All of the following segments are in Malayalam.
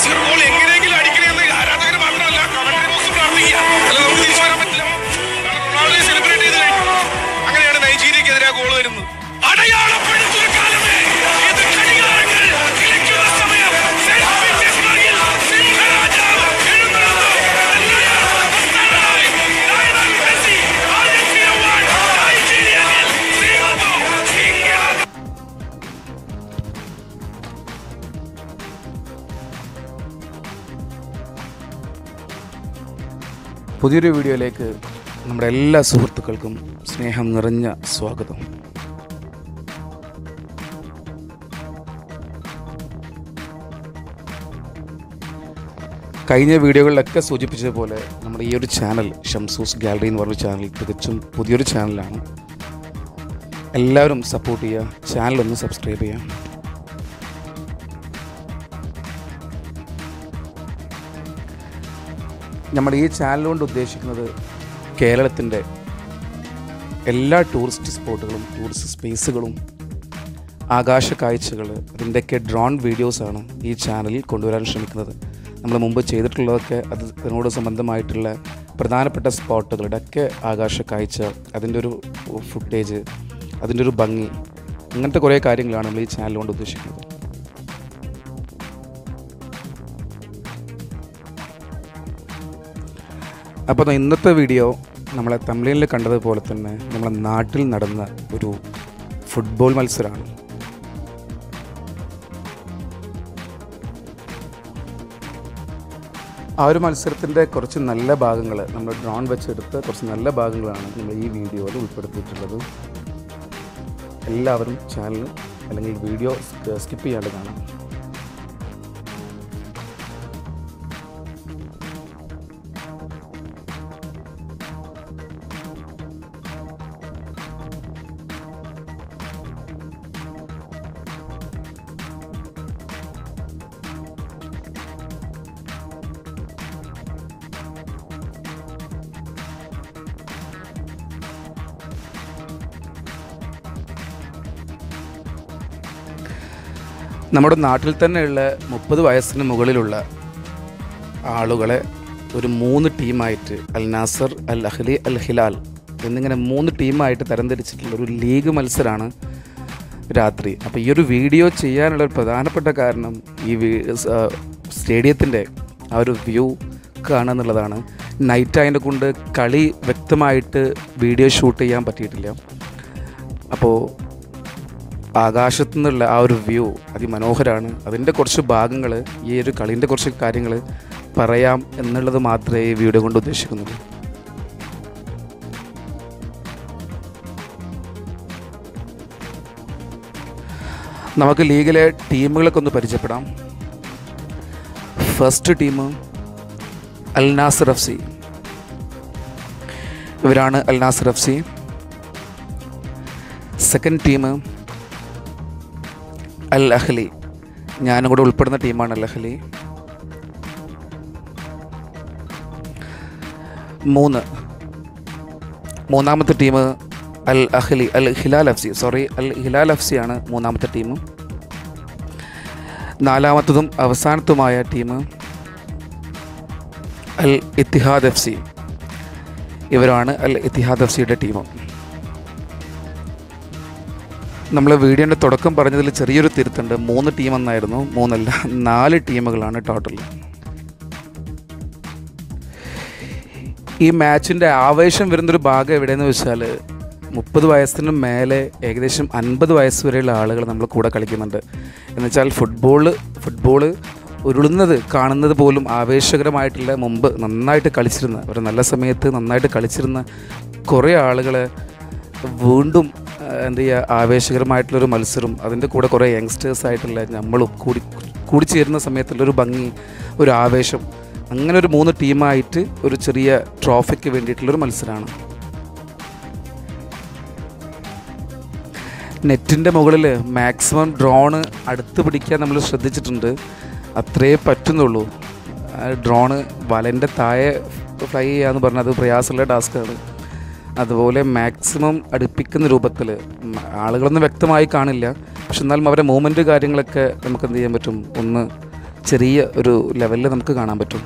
ബ്രസീൽ ഗോൾ എങ്ങനെയെങ്കിലും അടിക്കണമെന്ന് ആരാധകർ മാത്രമല്ല കമന്ററി ബോക്സ് പ്രാർത്ഥിക്കുക അല്ല നമുക്ക് തിരിച്ചു വരാൻ പറ്റില്ല കാരണം റൊണാൾഡോ സെലിബ്രേറ്റ് ചെയ്ത് കഴിഞ്ഞു അങ്ങനെയാണ് നൈജീരിയക്കെതിരെ ഗോൾ വരുന്നത് അടയാളപ്പെടുത്തൊരു കാലമേ ഇത് ഘടികാരങ്ങൾ കിളിക്കുന്ന സമയം സെന്റ് പീറ്റേഴ്സ്ബർഗിൽ സിംഹരാജാവ് എഴുന്നള്ളുന്നു. എല്ലാവരും പ്രസ്ഥാനമായി. Lionel Messi, Argentina one, Nigeria nil. Singapore, England പുതിയൊരു വീഡിയോയിലേക്ക് നമ്മുടെ എല്ലാ സുഹൃത്തുക്കൾക്കും സ്നേഹം നിറഞ്ഞ സ്വാഗതം കഴിഞ്ഞ വീഡിയോകളിലൊക്കെ സൂചിപ്പിച്ചതുപോലെ നമ്മുടെ ഈ ഒരു ചാനൽ ഷംസൂസ് ഗാലറി എന്ന് പറഞ്ഞ ചാനൽ തികച്ചും പുതിയൊരു ചാനലാണ് എല്ലാവരും സപ്പോർട്ട് ചെയ്യുക ചാനൽ ഒന്ന് സബ്സ്ക്രൈബ് ചെയ്യുക നമ്മൾ ഈ ചാനൽ കൊണ്ട് ഉദ്ദേശിക്കുന്നത് കേരളത്തിൻ്റെ എല്ലാ ടൂറിസ്റ്റ് സ്പോട്ടുകളും ടൂറിസ്റ്റ് സ്പേസുകളും ആകാശ കാഴ്ചകൾ അതിൻ്റെയൊക്കെ ഡ്രോൺ വീഡിയോസാണ് ഈ ചാനലിൽ കൊണ്ടുവരാൻ ശ്രമിക്കുന്നത് നമ്മൾ മുമ്പ് ചെയ്തിട്ടുള്ളതൊക്കെ അത് അതിനോട് സംബന്ധമായിട്ടുള്ള പ്രധാനപ്പെട്ട സ്പോട്ടുകളുടെ ഒക്കെ ആകാശ കാഴ്ച അതിൻ്റെ ഒരു ഫുട്ടേജ് അതിൻ്റെ ഒരു ഭംഗി അങ്ങനത്തെ കുറേ കാര്യങ്ങളാണ് നമ്മൾ ഈ ചാനൽ കൊണ്ട് ഉദ്ദേശിക്കുന്നത് അപ്പോൾ ഇന്നത്തെ വീഡിയോ നമ്മളെ തമിഴിൽ കണ്ടതുപോലെ തന്നെ നമ്മളെ നാട്ടിൽ നടന്ന ഒരു ഫുട്ബോൾ മത്സരമാണ് ആ ഒരു മത്സരത്തിൻ്റെ കുറച്ച് നല്ല ഭാഗങ്ങൾ നമ്മൾ ഡ്രോൺ വെച്ചെടുത്ത കുറച്ച് നല്ല ഭാഗങ്ങളാണ് നമ്മൾ ഈ വീഡിയോയിൽ ഉൾപ്പെടുത്തിയിട്ടുള്ളത് എല്ലാവരും ചാനൽ അല്ലെങ്കിൽ വീഡിയോ സ്കിപ്പ് ചെയ്യാണ്ട് കാണാം നമ്മുടെ നാട്ടിൽ തന്നെയുള്ള മുപ്പത് വയസ്സിന് മുകളിലുള്ള ആളുകളെ ഒരു മൂന്ന് ടീമായിട്ട് Al Nassr Al Ahli Al Hilal എന്നിങ്ങനെ മൂന്ന് ടീമായിട്ട് തരംതിരിച്ചിട്ടുള്ള ഒരു ലീഗ് മത്സരമാണ് രാത്രി അപ്പോൾ ഈ ഒരു വീഡിയോ ചെയ്യാനുള്ള ഒരു പ്രധാനപ്പെട്ട കാരണം ഈ സ്റ്റേഡിയത്തിൻ്റെ ആ ഒരു വ്യൂ കാണുക എന്നുള്ളതാണ് നൈറ്റ് അതിനെ കൊണ്ട് കളി വ്യക്തമായിട്ട് വീഡിയോ ഷൂട്ട് ചെയ്യാൻ പറ്റിയിട്ടില്ല അപ്പോൾ ആകാശത്തു നിന്നുള്ള ആ ഒരു വ്യൂ അതിമനോഹരമാണ് അതിൻ്റെ കുറച്ച് ഭാഗങ്ങൾ ഈ ഒരു കളീൻ്റെ കുറച്ച് കാര്യങ്ങൾ പറയാം എന്നുള്ളത് മാത്രമേ ഈ വീഡിയോ കൊണ്ട് ഉദ്ദേശിക്കുന്നുള്ളൂ നമുക്ക് ലീഗിലെ ടീമുകളൊക്കെ ഒന്ന് പരിചയപ്പെടാം first team Al Nassr F C ഇവരാണ് Al Nassr F C second team Al Ahli ഞാനും കൂടെ ഉൾപ്പെടുന്ന ടീമാണ് അൽ അഹ്ലി മൂന്ന് മൂന്നാമത്തെ team Al Ahli Al Hilal F C sorry Al Hilal F C ആണ് മൂന്നാമത്തെ ടീം നാലാമത്തതും അവസാനത്തുമായ team Al Ittihad F C ഇവരാണ് അൽ ഇത്തിഹാദ് എഫ് സിയുടെ ടീം നമ്മൾ വീഡിയോൻ്റെ തുടക്കം പറഞ്ഞതിൽ ചെറിയൊരു തിരുത്തുണ്ട് മൂന്ന് ടീം എന്നായിരുന്നു മൂന്നല്ല നാല് ടീമുകളാണ് ടോട്ടൽ ഈ മാച്ചിൻ്റെ ആവേശം വരുന്നൊരു ഭാഗം എവിടെയെന്ന് വെച്ചാൽ മുപ്പത് വയസ്സിന് മേലെ ഏകദേശം അൻപത് വയസ്സ് വരെയുള്ള ആളുകൾ നമ്മൾ കൂടെ കളിക്കുന്നുണ്ട് എന്നുവെച്ചാൽ ഫുട്ബോൾ ഫുട്ബോൾ ഉരുളുന്നത് കാണുന്നത് പോലും ആവേശകരമായിട്ടുള്ള മുമ്പ് നന്നായിട്ട് കളിച്ചിരുന്ന ഒരു നല്ല സമയത്ത് നന്നായിട്ട് കളിച്ചിരുന്ന കുറേ ആളുകളെ വീണ്ടും ആ, എന്ത് ചെയ്യുക ആവേശകരമായിട്ടുള്ളൊരു മത്സരം അതിൻ്റെ കൂടെ കുറേ യങ്സ്റ്റേഴ്സ് ആയിട്ടുള്ള നമ്മളും കൂടി കൂടിച്ചേരുന്ന സമയത്തുള്ളൊരു ഭംഗി ഒരു ആവേശം അങ്ങനെ ഒരു മൂന്ന് ടീമായിട്ട് ഒരു ചെറിയ ട്രോഫിക്ക് വേണ്ടിയിട്ടുള്ളൊരു മത്സരമാണ് നെറ്റിൻ്റെ മുകളിൽ മാക്സിമം ഡ്രോണ് അടുത്ത് പിടിക്കാൻ നമ്മൾ ശ്രദ്ധിച്ചിട്ടുണ്ട് അത്രേ പറ്റുന്നുള്ളൂ ഡ്രോണ് വലൻ്റെ താഴെ ഫ്ലൈ ചെയ്യാന്ന് പറഞ്ഞാൽ അത് പ്രയാസമുള്ള ടാസ്ക്കാണ് അതുപോലെ മാക്സിമം അടുപ്പിക്കുന്ന രൂപത്തിൽ ആളുകളൊന്നും വ്യക്തമായി കാണില്ല പക്ഷെ എന്നാലും അവരുടെ മൂവ്മെൻറ്റ് കാര്യങ്ങളൊക്കെ നമുക്ക് എന്ത് ചെയ്യാൻ പറ്റും ഒന്ന് ചെറിയ ഒരു ലെവലിൽ നമുക്ക് കാണാൻ പറ്റും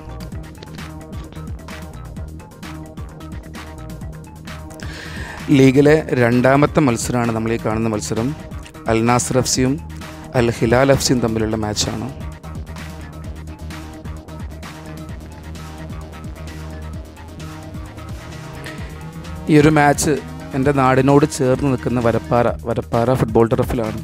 ലീഗിലെ രണ്ടാമത്തെ മത്സരമാണ് നമ്മൾ ഈ കാണുന്ന മത്സരം അൽ നാസർ എഫ് സിയും അൽ ഹിലാൽ എഫ് സിയും തമ്മിലുള്ള മാച്ചാണ് ഈ ഒരു മാച്ച് എൻ്റെ നാടിനോട് ചേർന്ന് നിൽക്കുന്ന വരപ്പാറ വരപ്പാറ ഫുട്ബോൾ ടർഫിലാണ്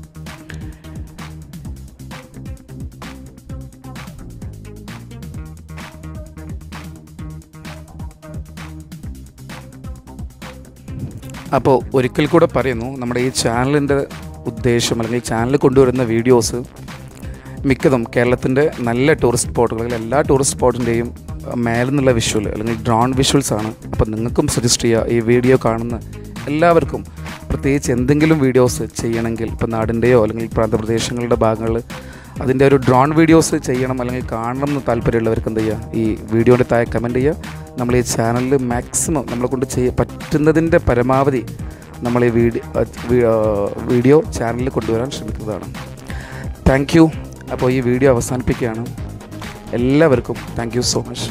അപ്പോൾ ഒരിക്കൽ കൂടെ പറയുന്നു നമ്മുടെ ഈ ചാനലിൻ്റെ ഉദ്ദേശം അല്ലെങ്കിൽ ചാനൽ കൊണ്ടുവരുന്ന വീഡിയോസ് മിക്കതും കേരളത്തിൻ്റെ നല്ല ടൂറിസ്റ്റ് സ്പോട്ടുകൾ എല്ലാ ടൂറിസ്റ്റ് സ്പോട്ടിൻ്റെയും മേലെ നിന്നുള്ള വിഷ്വൽ അല്ലെങ്കിൽ ഡ്രോൺ വിഷ്വൽസ് ആണ് അപ്പോൾ നിങ്ങൾക്കും സജസ്റ്റ് ചെയ്യുക ഈ വീഡിയോ കാണുന്ന എല്ലാവർക്കും പ്രത്യേകിച്ച് എന്തെങ്കിലും വീഡിയോസ് ചെയ്യണമെങ്കിൽ ഇപ്പോൾ നാടിൻ്റെയോ അല്ലെങ്കിൽ പ്രാന്തപ്രദേശങ്ങളുടെ ഭാഗങ്ങളിൽ അതിൻ്റെ ഒരു ഡ്രോൺ വീഡിയോസ് ചെയ്യണം അല്ലെങ്കിൽ കാണണം എന്ന് താല്പര്യമുള്ളവർക്ക് എന്ത് ചെയ്യുക ഈ വീഡിയോയുടെ താഴെ കമൻറ്റ് ചെയ്യുക നമ്മൾ ഈ ചാനലിൽ മാക്സിമം നമ്മളെ കൊണ്ട് ചെയ്യ പറ്റുന്നതിൻ്റെ പരമാവധി നമ്മൾ ഈ വീഡിയോ വീഡിയോ ചാനലിൽ കൊണ്ടുവരാൻ ശ്രമിക്കുന്നതാണ് താങ്ക് യു അപ്പോൾ ഈ വീഡിയോ അവസാനിപ്പിക്കുകയാണ് എല്ലാവർക്കും thank you so much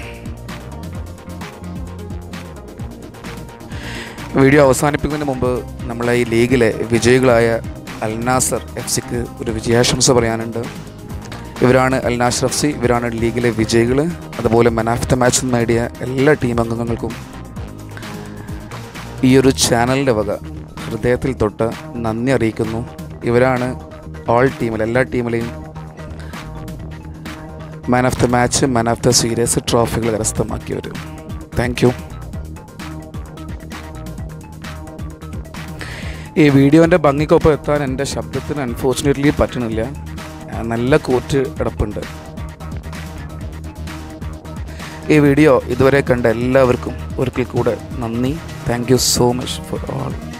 video അവസാനിപ്പിക്കുന്നതിന് മുമ്പ് നമ്മളെ ഈ ലീഗിലെ വിജയികളായ അൽനാസർ എഫ് സിക്ക് ഒരു വിജയാശംസ പറയാനുണ്ട് ഇവരാണ് അൽനാസർ എഫ് സി ഇവരാണ് ലീഗിലെ വിജയികൾ അതുപോലെ മൻ ഓഫ് ദ മാച്ച് നേടിയ എല്ലാ ടീം അംഗങ്ങൾക്കും ഈ ഒരു ചാനലിൻ്റെ വക ഹൃദയത്തിൽ തൊട്ട് നന്ദി അറിയിക്കുന്നു ഇവരാണ് ഓൾ ടീമിൽ എല്ലാ ടീമിലെയും man of the match man of the series ട്രോഫികൾ കരസ്ഥമാക്കിയവർ താങ്ക് യു ഈ വീഡിയോൻ്റെ ഭംഗിക്കൊപ്പം എത്താൻ എൻ്റെ ശബ്ദത്തിന് അൺഫോർച്ചുനേറ്റ്ലി പറ്റണില്ല ആ, നല്ല കോറ്റ് കിടപ്പുണ്ട് ഈ വീഡിയോ ഇതുവരെ കണ്ട എല്ലാവർക്കും ഒരിക്കൽ കൂടെ നന്ദി thank you so much for all